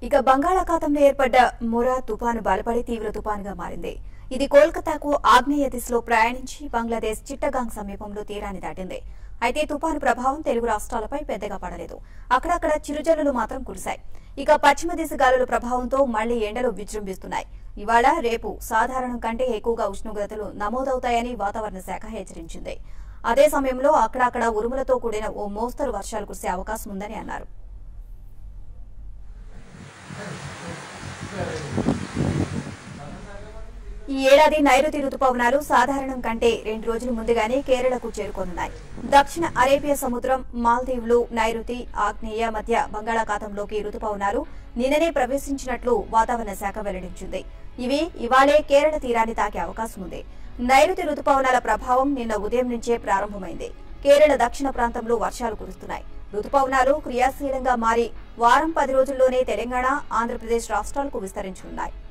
ఇక బంగాళాఖాతంలో ఏర్పడ్డ మొరా తుపాను బలపడి తీవ్ర తుపానుగా మారింది ఇది కోల్కతాకు ఆగ్నేయ దిశలో ప్రయాణించి బంగ్లాదేశ్ చిట్టగాంగ్ సమీపంలో తీరాన్ని దాటింది అయితే తుపాను ప్రభావం తెలుగు రాష్ట్రాలపై పెద్దగా పడలేదు అక్కడక్కడ చిరుజల్లులు మాత్రం కురిశాయి ఇక పశ్చిమ దిశ గాలుల ప్రభావంతో మళ్లీ ఎండలు విజృంభిస్తున్నాయి ఇవాళ రేపు సాధారణం కంటే ఎక్కువగా ఉష్ణోగ్రతలు నమోదవుతాయని వాతావరణ శాఖ హెచ్చరించింది అదే సమయంలో అక్కడక్కడ ఉరుములతో కూడిన ఓ మోస్తరు వర్షాలు కురిసే అవకాశం ఉందని అన్నారు ఈ ఏడాది నైరుతి రుతుపవనాలు సాధారణం కంటే రెండు రోజుల ముందుగానే కేరళకు చేరుకోనున్నాయి దక్షిణ అరేబియా సముద్రం మాల్దీవులు నైరుతి ఆగ్నేయ మధ్య బంగాళాఖాతంలోకి రుతుపవనాలు నిన్ననే ప్రవేశించినట్లు వాతావరణ శాఖ వెల్లడించింది ఇవి ఇవాళే కేరళ తీరాన్ని తాకే అవకాశం ఉంది నైరుతి రుతుపవనాల ప్రభావం నిన్న ఉదయం నుంచే ప్రారంభమైంది కేరళ దక్షిణ ప్రాంతంలో వర్షాలు కురుస్తున్నాయి రుతుపవనాలు క్రియాశీలంగా మారి వారం పది రోజుల్లోనే తెలంగాణ ఆంధ్రప్రదేశ్ రాష్ట్రాలకు విస్తరించనున్నాయి